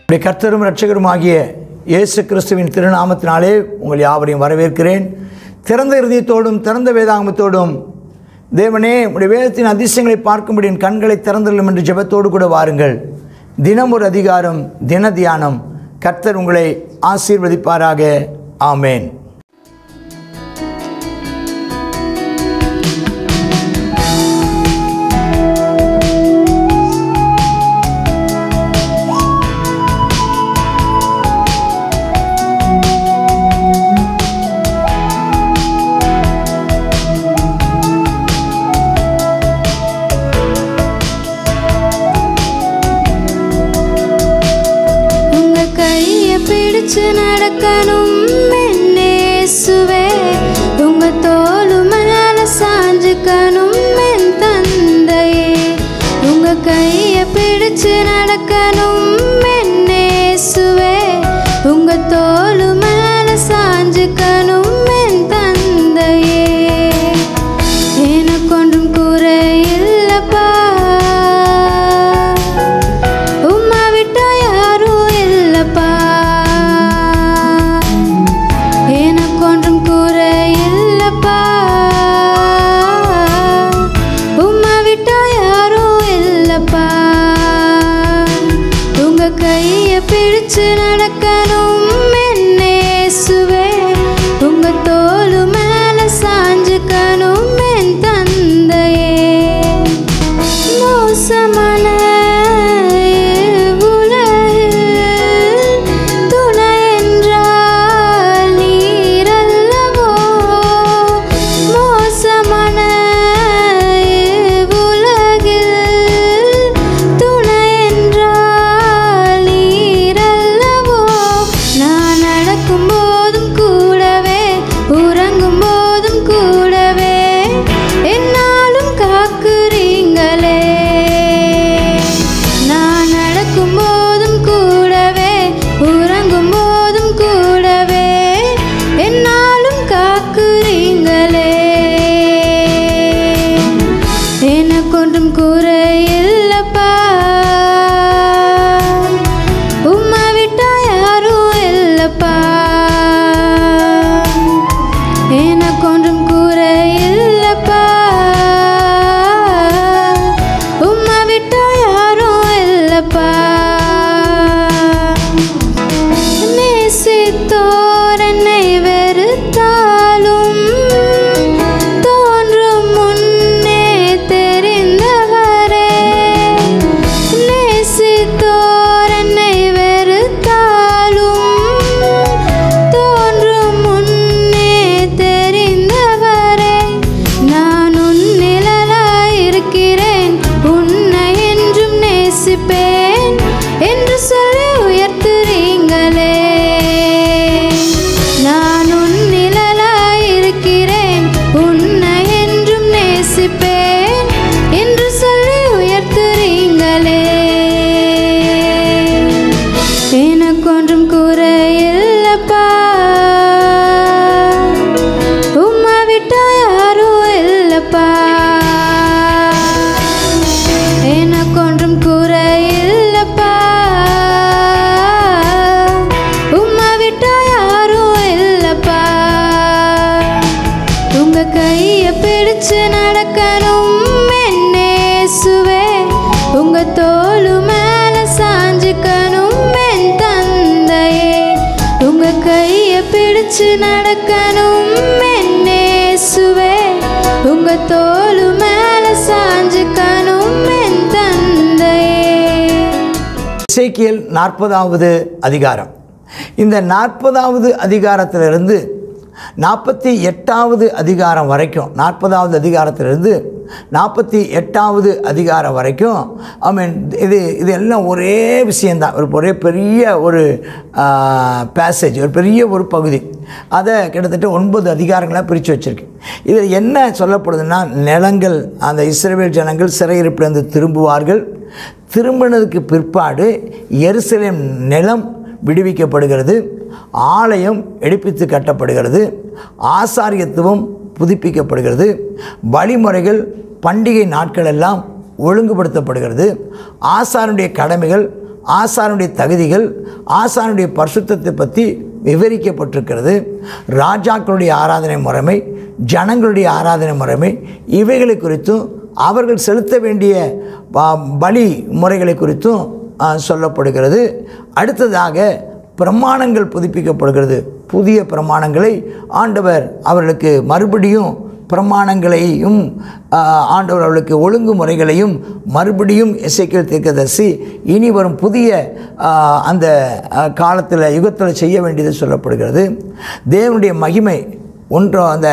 நம்முடைய கர்த்தரும் இரட்சகருமாகிய இயேசு கிறிஸ்துவின் திருநாமத்தினாலே உங்கள் யாவரையும் வரவேற்கிறேன் திறந்த இருதயத்தோடும் திறந்த வேதாகமத்தோடும் தேவனே உடைய வேதத்தின் அதிசயங்களை பார்க்கும்படி என் கண்களை திறந்துள்ளும் என்று ஜெபத்தோடு கூட வாருங்கள் தினம் ஒரு அதிகாரம் தின தியானம் கர்த்தர் உங்களை ஆசீர்வதிப்பாராக ஆமேன் உங்க கைய பிடிச்சு நடக்கணும் என்னேசுவே உங்க தோளு மேல சாஞ்சுக்கணும் என் தந்தையே உங்க கைய பிடிச்சு நடக்கணும் என்னேசுவே உங்க தோளு மேல சாஞ்சுக்கணும் என் தந்தையே எனக்கொன்றும் குறை இல்லப்பா உம்மா விட்டா யாரும் இல்லப்பா எனக்கொன்றும் குறை இல்லப்பா உம்மா விட்டா யாரும் இல்லப்பா உங்க கைய பிடிச்சு நடக்கணும் என்னேசுவே உங்க தோளு மேல சாஞ்சுக்கணும் என் தந்தையே மோசமான உலகில் துணை என்றால் நீரல்லவோ மோசமான உலகில் துணை என்றால் நீரல்லவோ நான் நடக்கும் போதும் கூடவே உறங்கும் போதும் கூடவே என்னாலும் காக்குறீங்களே நான் நடக்கும் போதும் கூடவே உறங்கும் போதும் கூடவே என்னாலும் காக்குறீங்களே எனக்கொன்றும் குறை இல்லப்பா உம்மா விட்டா யாரும் இல்லப்பா எனக்கொன்றும் குறை இல்லப்பா உம்மா விட்டா யாரும் இல்லப்பா நேசித்தோர் என்னை வெறுத்தாலும் தோன்றும் முன்னே தெரிந்தவரே நேசித்தோர் என்னை வெறுத்தாலும் தோன்றும் முன்னே தெரிந்தவரே நான் உன் நிழலாயிருக்கிறேன் உன்னை என்றும் நேசிப்பேன் என்று சொல்லி உயர்த்துறீங்களே நான் உன் நிழலாயிருக்கிறேன் உன்னை என்றும் நேசிப்பேன் என்று சொல்லி உயர்த்துறீங்களே எனக்கொன்றும் குறை இல்லப்பா உம்மா விட்டா யாரும் இல்லப்பா எனக்கொன்றும் குறை இல்லப்பா உம்மா விட்டா யாரும் இல்லப்பா உங்க கைய பிடிச்சு நடக்கணும் என்னேசுவே உங்க தோளு மேல சாஞ்சுக்கணும் என் தந்தையே உங்க கைய பிடிச்சு நடக்கணும் என்னேசுவே உங்க தோளு மேல சாஞ்சுக்கணும் என் தந்தையே இசைக்கியல் நாற்பதாவது அதிகாரம் இந்த நாற்பதாவது அதிகாரத்திலிருந்து நாற்பத்தி எட்டாவது அதிகாரம் வரைக்கும் நாற்பதாவது அதிகாரத்திலிருந்து நாற்பத்தி எட்டாவது அதிகாரம் வரைக்கும் ஐ மீன் இது இது எல்லாம் ஒரே விஷயந்தான் ஒரு ஒரே பெரிய ஒரு பேசேஜ் ஒரு பெரிய ஒரு பகுதி அதை கிட்டத்தட்ட ஒன்பது அதிகாரங்களாக பிரித்து வச்சுருக்கேன் இதில் என்ன சொல்லப்படுதுன்னா நிலங்கள் அந்த இஸ்ரேல் ஜனங்கள் சிறையிருப்பிலிருந்து திரும்புவார்கள் திரும்பினதுக்கு பிற்பாடு எருசலேம் நிலம் விடுவிக்கப்படுகிறது ஆலயம் எடுப்பித்து கட்டப்படுகிறது ஆசாரியத்துவம் புதுப்பிக்கப்படுகிறது வழிமுறைகள் பண்டிகை நாட்கள் எல்லாம் ஒழுங்குபடுத்தப்படுகிறது ஆசாரனுடைய கடமைகள் ஆசானுடைய தகுதிகள் ஆசானுடைய பரிசுத்தத்தை பற்றி விவரிக்கப்பட்டிருக்கிறது ராஜாக்களுடைய ஆராதனை முறைமை ஜனங்களுடைய ஆராதனை முறைமை இவைகளை குறித்தும் அவர்கள் செலுத்த வேண்டிய ப- பலி முறைகளை குறித்தும் ஆ, சொல்லப்படுகிறது அடுத்ததாக பிரமாணங்கள் புதுப்பிக்கப்படுகிறது புதிய பிரமாணங்களை ஆண்டவர் அவர்களுக்கு மறுபடியும் பிரமாணங்களையும் ஆ, ஆண்டவர் அவர்களுக்கு ஒழுங்குமுறைகளையும் மறுபடியும் இசைக்கல் தீர்க்கதரிசி இனி வரும் புதிய ஆ, அந்த காலத்தில் யுகத்தில் செய்ய வேண்டியது சொல்லப்படுகிறது தேவனுடைய மகிமை ஒன்றோ அந்த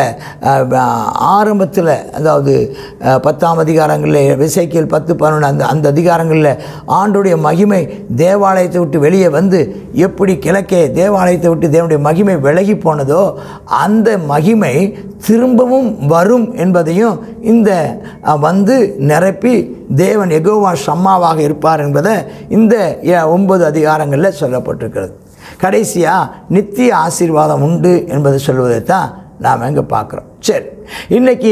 ஆரம்பத்தில் அதாவது அஹ், பத்தாம் அதிகாரங்களில் விசைக்கியல் பத்து பதினொன்று அந்த அந்த அதிகாரங்களில் ஆண்டுடைய மகிமை தேவாலயத்தை விட்டு வெளியே வந்து எப்படி கிழக்கே தேவாலயத்தை விட்டு தேவனுடைய மகிமை விலகி போனதோ அந்த மகிமை திரும்பவும் வரும் என்பதையும் இந்த அஹ், வந்து நிரப்பி தேவன் எகோவா ஷம்மாவாக இருப்பார் என்பதை இந்த அஹ், ஒன்பது அதிகாரங்களில் சொல்லப்பட்டிருக்கிறது கடைசியாக நித்திய ஆசீர்வாதம் உண்டு என்பதை சொல்வதை தான் நாம் எங்கே பார்க்குறோம் சரி இன்றைக்கி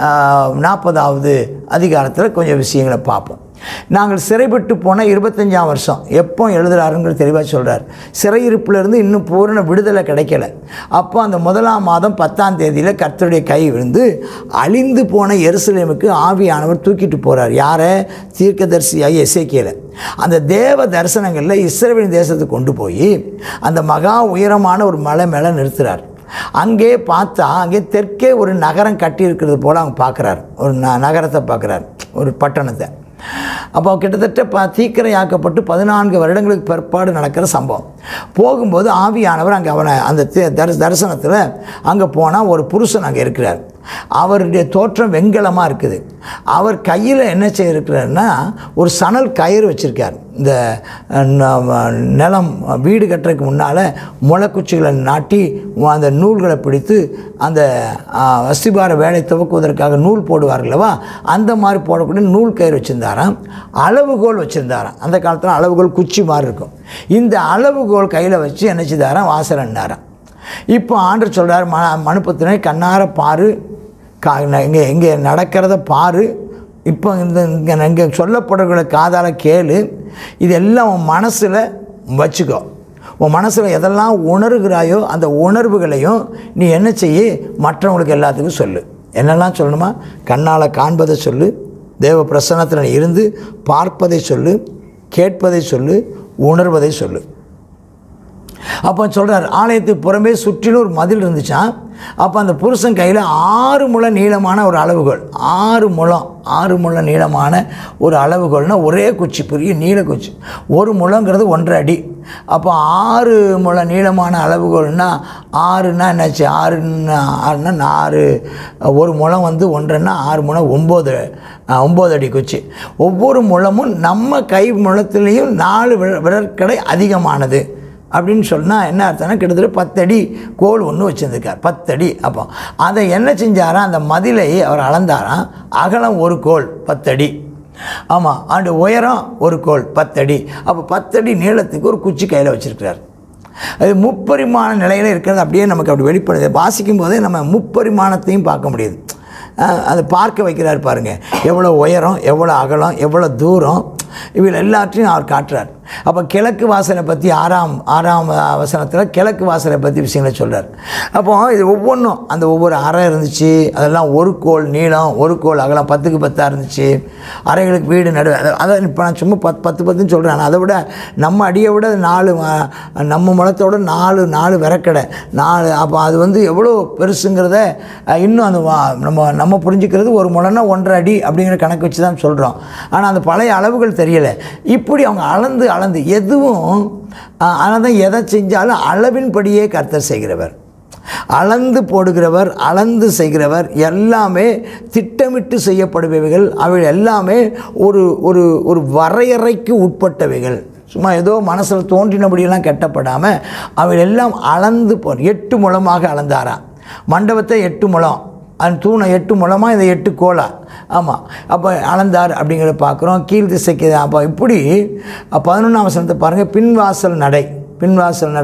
நாற்பதாவது அதிகாரத்தில் கொஞ்சம் விஷயங்களை பார்ப்போம் நாங்கள் சிறைப்பட்டு போன இருபத்தஞ்சாம் வருஷம் எப்போ எழுதுறாருங்கிறது தெளிவாக சொல்கிறார் சிறையிருப்பிலிருந்து இன்னும் பூரண விடுதலை கிடைக்கல அப்போ அந்த முதலாம் மாதம் பத்தாம் தேதியில் கர்த்தருடைய கை விழுந்து அழிந்து போன எருசலேமுக்கு ஆவியானவர் தூக்கிட்டு போகிறார் யாரை தீர்க்கதரிசியாகி எசேக்கியலை அந்த தேவ தரிசனங்களில் இஸ்ரேலின் தேசத்துக்கு கொண்டு போய் அந்த மகா உயரமான ஒரு மலை மேலே நிறுத்துறார் அங்கே பார்த்தா அங்கே தெற்கே ஒரு நகரம் கட்டியிருக்கிறது போல் அவங்க பார்க்குறாரு ஒரு ந நகரத்தை பார்க்குறாரு ஒரு பட்டணத்தை அப்போ கிட்டத்தட்ட ப தீக்கிரையாக்கப்பட்டு பதினான்கு வருடங்களுக்கு பிற்பாடு நடக்கிற சம்பவம் போகும்போது ஆவியானவர் அங்கே அவனை அந்த தி- தரிச தரிசனத்தில் அங்கே போனால் ஒரு புருஷன் அங்கே இருக்கிறார் அவருடைய தோற்றம் வெண்கலமாக இருக்குது அவர் கையில் என்ன செய்யிருக்கிறாருன்னா ஒரு சணல் கயிறு வச்சுருக்கார் இந்த அஹ், ந- நிலம் வீடு கட்டுறதுக்கு முன்னால் முளைக்குச்சிகளை நாட்டி அந்த நூல்களை பிடித்து அந்த அஹ், அஸ்திபார வேலை துவக்குவதற்காக நூல் போடுவார்களவா அந்த மாதிரி போடக்கூடிய நூல் கயிறு வச்சுருந்தாராம் அளவுகோல் வச்சுருந்தாராம் அந்த காலத்தில் அளவுகோல் குச்சி மாதிரி இருக்கும் இந்த அளவுகோல் கையில் வச்சு என்ன செய்தாராம் வாசலன்னாராம் இப்போ ஆண்டர் சொல்கிறார் ம மனுப்பத்தினை கண்ணார பாரு கா இங்கே இங்கே நடக்கிறத பாரு இப்போ இந்த இங்கே இங்கே சொல்லப்படுகிற காதால் கேளு இதெல்லாம் உன் மனசில் வச்சுக்கோ உன் மனசில் எதெல்லாம் உணர்கிறாயோ அந்த உணர்வுகளையும் நீ என்ன செய்ய மற்றவங்களுக்கு எல்லாத்துக்கும் சொல்லு என்னெல்லாம் சொல்லணுமா கண்ணால் காண்பதை சொல்லு தேவ பிரசன்னத்தில் நீ இருந்து பார்ப்பதை சொல்லு கேட்பதை சொல்லு உணர்வதை சொல்லு அப்போ சொல்கிறார் ஆலயத்துக்கு புறம்பே சுற்றிலும் ஒரு மதில் இருந்துச்சான் அப்போ அந்த புருஷன் கையில் ஆறு முழ நீளமான ஒரு அளவுகோல் ஆறு முழம் ஆறு முழ நீளமான ஒரு அளவுகோல்னா ஒரே குச்சி பெரிய நீள குச்சி ஒரு முழங்கிறது ஒன்றரை அடி அப்போ ஆறு முழ நீளமான அளவுகோல்னா ஆறுனா என்னாச்சு ஆறுன்னா ஆறுனா ஆறு ஒரு முழம் வந்து ஒன்றரைன்னா ஆறு முழம் ஒம்பது அஹ், ஒம்பது அடி குச்சி ஒவ்வொரு முழமும் நம்ம கை முழத்துலேயும் நாலு விர- விரற்கடை அதிகமானது அப்படின்னு சொன்னால் என்ன அர்த்தம்னா கிட்டத்தட்ட பத்தடி கோல் ஒன்று வச்சுருந்துருக்கார் பத்தடி அப்போ அதை என்ன செஞ்சாராம் அந்த மதிலை அவர் அளந்தாராம் அகலம் ஒரு கோல் பத்தடி ஆமாம் அந்த உயரம் ஒரு கோல் பத்தடி அப்போ பத்தடி நீளத்துக்கு ஒரு குச்சி கையில் வச்சுருக்கிறார் அது முப்பரிமாண நிலையில் இருக்கிறது அப்படியே நமக்கு அப்படி வெளிப்படுது வாசிக்கும் போதே நம்ம முப்பரிமாணத்தையும் பார்க்க முடியுது அஹ் அதை பார்க்க வைக்கிறார் பாருங்கள் எவ்வளோ உயரம் எவ்வளோ அகலம் எவ்வளோ தூரம் இவங்க எல்லாத்தையும் அவர் காட்டுறார் அப்போ கிழக்கு வாசலை பற்றி ஆறாம் ஆறாம் வசனத்தில் கிழக்கு வாசலை பற்றி விஷயங்களை சொல்கிறார் அப்போ இது ஒவ்வொன்றும் அந்த ஒவ்வொரு அறை இருந்துச்சு அதெல்லாம் ஒரு கோல் நீளம் ஒரு கோல் அகலம் பத்துக்கு பத்தாக இருந்துச்சு அறைகளுக்கு வீடு நடு அதை- அதை இப்போ நான் சும்மா பத்து பத்து பத்துன்னு சொல்கிறேன் அதை விட நம்ம அடியை விட நாலு அஹ், நம்ம முளத்தோட நாலு நாலு விறக்கடை நாலு அப்போ அது வந்து எவ்வளோ பெருசுங்கிறத அஹ், இன்னும் அந்த வா- நம்ம நம்ம புரிஞ்சுக்கிறது ஒரு முளைன்னா ஒன்றரை அடி அப்படிங்கிற கணக்கு வச்சு தான் சொல்கிறோம் ஆனால் அந்த பழைய அளவுகள் தெரியலை இப்படி அவங்க அளந்து அளந்து எதுவும் ஆனால் தான் எதை செஞ்சாலும் அளவின்படியே கர்த்தர் செய்கிறவர் அளந்து போடுகிறவர் அளந்து செய்கிறவர் எல்லாமே திட்டமிட்டு செய்யப்படுபவைகள் அவை எல்லாமே ஒரு ஒரு ஒரு வரையறைக்கு உட்பட்டவைகள் சும்மா ஏதோ மனசில் தோன்றினபடியெல்லாம் கெட்டப்படாமல் அவை எல்லாம் அளந்து போ எட்டு முழமாக அளந்தாராம் மண்டபத்தை எட்டு முழம் அந்த தூணை எட்டு முழமாக இந்த எட்டு கோலா ஆமாம் அப்போ அளந்தார் அப்படிங்கிறத பார்க்குறோம் கீழ் திசைக்கு அப்போ இப்படி பதினொன்றாம் வசனத்தை பாருங்கள் பின்வாசல் நடை பின்வாசல் நடை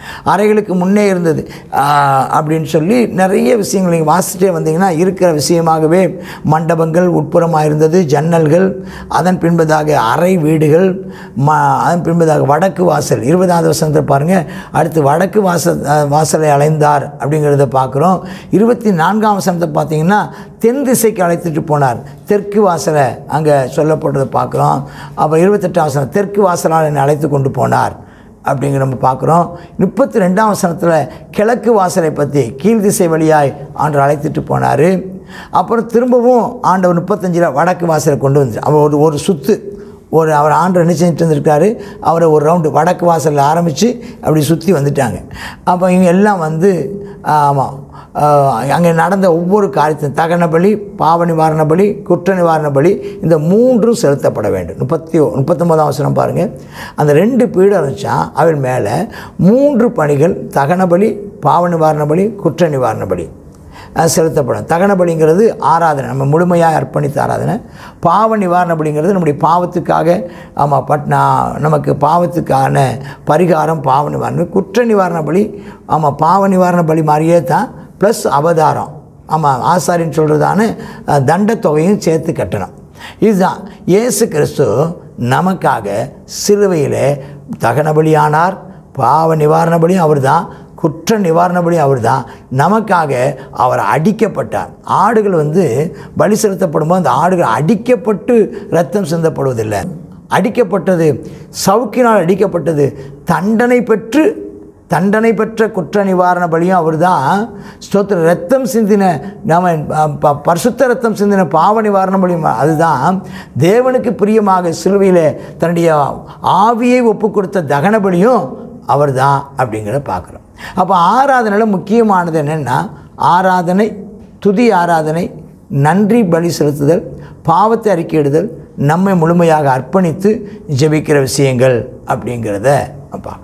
அறைகளுக்கு முன்னே இருந்தது ஆஹ், அப்படின்னு சொல்லி நிறைய விஷயங்கள் நீங்கள் வாசிச்சிட்டே வந்தீங்கன்னா இருக்கிற விஷயமாகவே மண்டபங்கள் உட்புறமாக இருந்தது ஜன்னல்கள் அதன் பின்பதாக அறை வீடுகள் ம அதன் பின்பதாக வடக்கு வாசல் இருபதாவது வசனத்தை பாருங்கள் அடுத்து வடக்கு வாசல் அஹ், வாசலை அலைந்தார் அப்படிங்கிறத பார்க்குறோம் இருபத்தி நான்காம் வசனத்தை பார்த்தீங்கன்னா தென் திசைக்கு அழைத்துட்டு போனார் தெற்கு வாசலை அங்கே சொல்லப்படுறதை பார்க்குறோம் அப்புறம் இருபத்தெட்டாம் வசனம் தெற்கு வாசலால் என்னை அழைத்து கொண்டு போனார் அப்படிங்கிற நம்ம பார்க்குறோம் முப்பத்தி ரெண்டாம் வசனத்தில் கிழக்கு வாசலை பற்றி கீழ் திசை வழியாய் ஆண்டு அழைத்துட்டு போனார் அப்புறம் திரும்பவும் ஆண்டவர் முப்பத்தஞ்சில் வடக்கு வாசலை கொண்டு வந்து அவர் ஒரு ஒரு சுத்து ஒரு அவர் ஆண்டு என்ன செஞ்சுட்டு இருந்திருக்காரு அவரை ஒரு ரவுண்டு வடக்கு வாசலில் ஆரம்பித்து அப்படி சுற்றி வந்துட்டாங்க அப்போ இவங்க எல்லாம் வந்து ஆமாம் அங்கே நடந்த ஒவ்வொரு காரியத்தையும் தகன பலி பாவ நிவாரண பலி குற்ற நிவாரண பலி இந்த மூன்றும் செலுத்தப்பட வேண்டும் முப்பத்தி முப்பத்தொம்போதாம் வசனம் பாருங்கள் அந்த ரெண்டு பீடம் இருந்துச்சா அவள் மேலே மூன்று பணிகள் தகன பலி பாவ நிவாரண பலி குற்ற நிவாரண பலி அஹ் செலுத்தப்படும் தகன பலிங்கிறது ஆராதனை நம்ம முழுமையாக அர்ப்பணித்த ஆராதனை பாவ நிவாரண பலிங்கிறது நம்முடைய பாவத்துக்காக ஆமாம் பட் நான் நமக்கு பாவத்துக்கான பரிகாரம் பாவ நிவாரணம் குற்ற நிவாரண பலி ஆமாம் பாவ நிவாரண பலி மாதிரியே தான் ப்ளஸ் அவதாரம் ஆமாம் ஆசாரின்னு சொல்கிறதான அஹ், தண்டத்தொகையும் சேர்த்து கட்டணும் இதுதான் இயேசு கிறிஸ்து நமக்காக சிலுவையில் தகன பலியானார் பாவ நிவாரண பலியும் அவர் தான் குற்ற நிவாரண பலி அவர் தான் நமக்காக அவர் அடிக்கப்பட்டார் ஆடுகள் வந்து பலி செலுத்தப்படும்போது அந்த ஆடுகள் அடிக்கப்பட்டு ரத்தம் சிந்தப்படுவதில்லை அடிக்கப்பட்டது சவுக்கினால் அடிக்கப்பட்டது தண்டனை பெற்று தண்டனை பெற்ற குற்ற நிவாரண பலியும் அவர் தான் ஸ்தோத்திர ரத்தம் சிந்தின நம்ம ப- பரிசுத்த ரத்தம் சிந்தின பாவ நிவாரண பலியும் அதுதான் தேவனுக்கு பிரியமாக சிலுவையில் தன்னுடைய ஆவியை ஒப்பு கொடுத்த தகன பலியும் அவர் தான் அப்படிங்கிறத பார்க்குறோம் அப்போ ஆராதனையில் முக்கியமானது என்னென்னா ஆராதனை துதி ஆராதனை நன்றி பலி செலுத்துதல் பாவத்தை அறிக்கையிடுதல் நம்மை முழுமையாக அர்ப்பணித்து ஜெபிக்கிற விஷயங்கள் அப்படிங்கிறத பார்க்கணும்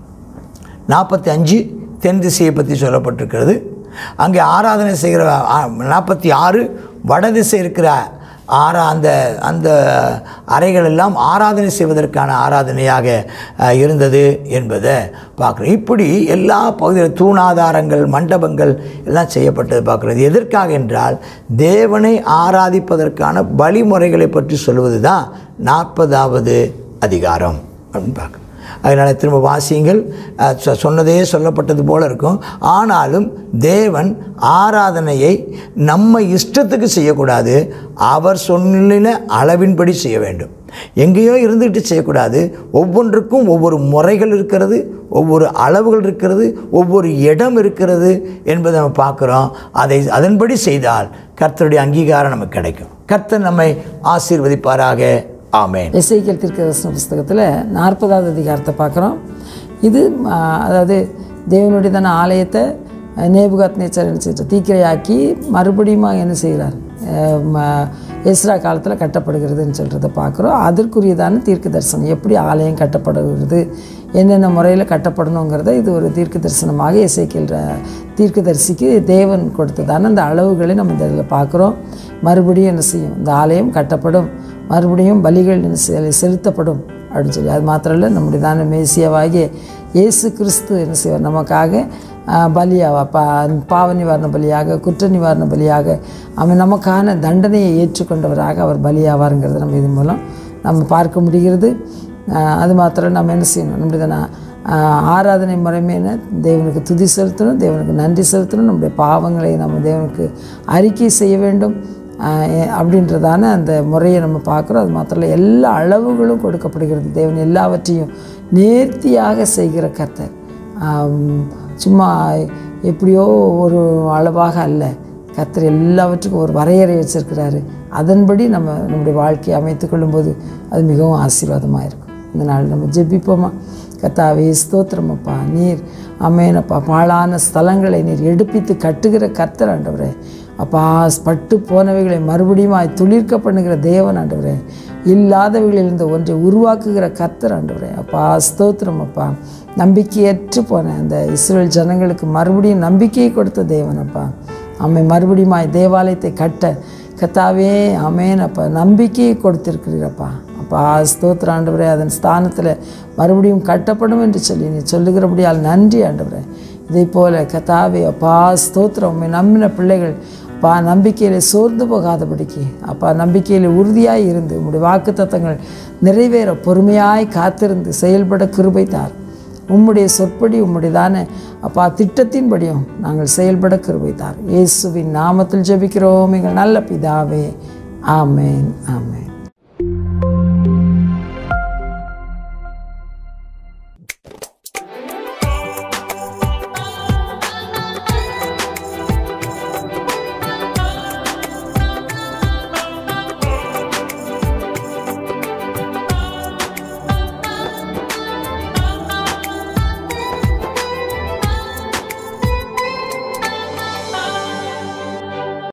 நாற்பத்தி அஞ்சு தென் திசையை பற்றி சொல்லப்பட்டிருக்கிறது அங்கே ஆராதனை செய்கிற நாற்பத்தி ஆறு வடதிசை இருக்கிற ஆரா அந்த அந்த அறைகள் எல்லாம் ஆராதனை செய்வதற்கான ஆராதனையாக அஹ், இருந்தது என்பதை பார்க்குறோம் இப்படி எல்லா பகுதியில் தூணாதாரங்கள் மண்டபங்கள் எல்லாம் செய்யப்பட்டது பார்க்குறது எதற்காக என்றால் தேவனை ஆராதிப்பதற்கான வழிமுறைகளை பற்றி சொல்வது தான் நாற்பதாவது அதிகாரம் அப்படின்னு பார்க்குறோம் அதனால் திரும்ப வாசியுங்கள் அஹ், சொ- சொன்னதே சொல்லப்பட்டது போல இருக்கும் ஆனாலும் தேவன் ஆராதனையை நம்ம இஷ்டத்துக்கு செய்யக்கூடாது அவர் சொன்னின அளவின்படி செய்ய வேண்டும் எங்கேயோ இருந்துகிட்டு செய்யக்கூடாது ஒவ்வொன்றுக்கும் ஒவ்வொரு முறைகள் இருக்கிறது ஒவ்வொரு அளவுகள் இருக்கிறது ஒவ்வொரு இடம் இருக்கிறது என்பதை நம்ம பார்க்குறோம் அதை அதன்படி செய்தால் கர்த்தருடைய அங்கீகாரம் நமக்கு கிடைக்கும் கர்த்தர் நம்மை ஆசீர்வதிப்பாராக ஆமென் எஸ்ஐக்கியல் தீர்க்கதர்சன புஸ்தகத்தில் நாற்பதாவது அதிகாரத்தை பார்க்குறோம் இது ஆ, அதாவது தேவனுடையதான ஆலயத்தை நேபுகாத் நேச்சர் என்ன செய்கிறார் தீக்கிரையாக்கி மறுபடியும் என்ன செய்கிறார் அஹ், ம- எஸ்ரா காலத்தில் கட்டப்படுகிறதுன்னு சொல்கிறத பார்க்குறோம் அதற்குரியதான தீர்க்க தரிசனம் எப்படி ஆலயம் கட்டப்படுகிறது என்னென்ன முறையில் கட்டப்படணுங்கிறத இது ஒரு தீர்க்க தரிசனமாக இசைக்கிற தீர்க்கதரிசிக்கு தேவன் கொடுத்ததான அந்த அளவுகளை நம்ம இந்த இதில் பார்க்குறோம் மறுபடியும் என்ன செய்யும் இந்த ஆலயம் கட்டப்படும் மறுபடியும் பலிகள் என்ன செ- செலுத்தப்படும் அப்படின்னு சொல்லி அது மாத்திரம் இல்லை நம்முடைய தான மேசியாவாகிய இயேசு கிறிஸ்து என்ன செய்வார் நமக்காக ஆஹ், பலியாவா பா பாவ நிவாரண பலியாக குற்ற நிவாரண பலியாக அவன் நமக்கான தண்டனையை ஏற்றுக்கொண்டவராக அவர் பலியாவாருங்கிறத நம்ம இதன் மூலம் நம்ம பார்க்க முடிகிறது ஆஹ், அது மாத்திரம் நம்ம என்ன செய்யணும் நம்முடைய தான ஆஹ், ஆராதனை முறைமை என்ன தேவனுக்கு துதி செலுத்தணும் தேவனுக்கு நன்றி செலுத்தணும் நம்முடைய பாவங்களை நம்ம தேவனுக்கு அறிக்கை செய்ய வேண்டும் ஆஹ் எ- அப்படின்றதான அந்த முறையை நம்ம பார்க்குறோம் அது மாத்திரம் இல்லை எல்லா அளவுகளும் கொடுக்கப்படுகிறது தேவன் எல்லாவற்றையும் நேர்த்தியாக செய்கிற கர்த்தர் ஆம், சும்மா எப்படியோ ஒரு அளவாக அல்ல கர்த்தர் எல்லாவற்றுக்கும் ஒரு வரையறை வச்சிருக்கிறாரு அதன்படி நம்ம நம்முடைய வாழ்க்கையை அமைத்துக் கொள்ளும்போது அது மிகவும் ஆசீர்வாதமாக இருக்கும் இந்த நாள் நம்ம ஜெபிப்போமா கத்தாவே ஸ்தோத்திரமப்பா நீர் அமேனப்பா பாழான ஸ்தலங்களை நீர் எடுப்பித்து கட்டுகிற கர்த்தர் ஆண்டவரே அப்பா பட்டு போனவைகளை மறுபடியும் துளிர்க்க பண்ணுகிற தேவன் ஆண்டவரே இல்லாதவைகளிலிருந்து ஒன்றை உருவாக்குகிற கர்த்தர் ஆண்டவரே அப்பா ஸ்தோத்திரம் அப்பா நம்பிக்கையற்று போன அந்த இஸ்ரேல் ஜனங்களுக்கு மறுபடியும் நம்பிக்கையை கொடுத்த தேவன் அப்பா அம்மை மறுபடியும் தேவாலயத்தை கட்ட கத்தாவே அமேன் அப்பா நம்பிக்கையை கொடுத்திருக்கிறீரப்பா அப்பா அப்பா ஸ்தோத்திர ஆண்டவரே அதன் ஸ்தானத்தில் மறுபடியும் கட்டப்படும் என்று சொல்லி நீ சொல்லுகிறபடியால் நன்றி ஆண்டவரே இதே போல கத்தாவே அப்பா ஸ்தோத்திரம் உம்மை நம்பின பிள்ளைகள் அப்பா நம்பிக்கையில் சோர்ந்து போகாதபடிக்கு அப்பா நம்பிக்கையில் உறுதியாய் இருந்து உம்முடைய வாக்குத்தத்தங்கள் நிறைவேற பொறுமையாய் காத்திருந்து செயல்பட கிருபை தார் உம்முடைய சொற்படி உம்முடையதான அப்பா திட்டத்தின்படியும் நாங்கள் செயல்பட கிருபை தார் இயேசுவின் நாமத்தில் ஜெபிக்கிறோம் எங்கள் நல்ல பிதாவே ஆமேன் ஆமேன்